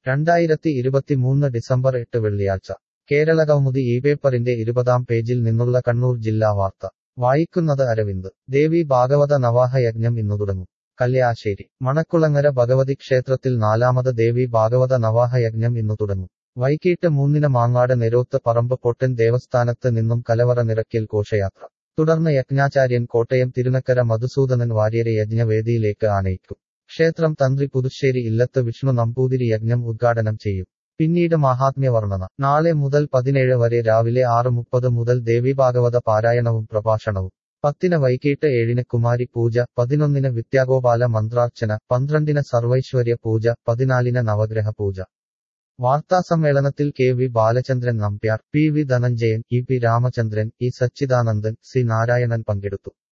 രണ്ടായിരത്തി ഇരുപത്തിമൂന്ന് ഡിസംബർ എട്ട് വെള്ളിയാഴ്ച കേരള കൗമുദി ഈ പേപ്പറിന്റെ ഇരുപതാം പേജിൽ നിന്നുള്ള കണ്ണൂർ ജില്ലാ വാർത്ത വായിക്കുന്നത് അരവിന്ദ് ദേവി ഭാഗവത നവാഹ യജ്ഞം ഇന്നു തുടങ്ങും കല്യാശ്ശേരി മണക്കുളങ്ങര ഭഗവതി ക്ഷേത്രത്തിൽ നാലാമത് ദേവി ഭാഗവത നവാഹ യജ്ഞം ഇന്നു തുടങ്ങും വൈകിട്ട് മൂന്നിന് മാങ്ങാട് നെരോത്ത് പറമ്പ് പൊട്ടൻ ദേവസ്ഥാനത്ത് നിന്നും കലവറ നിറയ്ക്കൽ ഘോഷയാത്ര തുടർന്ന് യജ്ഞാചാര്യൻ കോട്ടയം തിരുനക്കര മധുസൂദനൻ വാര്യരെ യജ്ഞവേദിയിലേക്ക് ആനയിക്കും ക്ഷേത്രം തന്ത്രി പുതുശ്ശേരി ഇല്ലത്ത് വിഷ്ണു നമ്പൂതിരി യജ്ഞം ഉദ്ഘാടനം ചെയ്യും പിന്നീട് മഹാത്മ്യവർണ്ണന നാളെ മുതൽ പതിനേഴ് വരെ രാവിലെ ആറ് മുപ്പത് മുതൽ ദേവീഭാഗവത പാരായണവും പ്രഭാഷണവും പത്തിന് വൈകിട്ട് ഏഴിന് കുമാരി പൂജ പതിനൊന്നിന് വിദ്യാഗോപാല മന്ത്രാർച്ചന പന്ത്രണ്ടിന് സർവൈശ്വര്യ പൂജ പതിനാലിന് നവഗ്രഹ പൂജ വാർത്താസമ്മേളനത്തിൽ K V Balachandran Nambiar P V Dhananjayan E P Ramachandran E Sachidanandan C Narayanan പങ്കെടുത്തു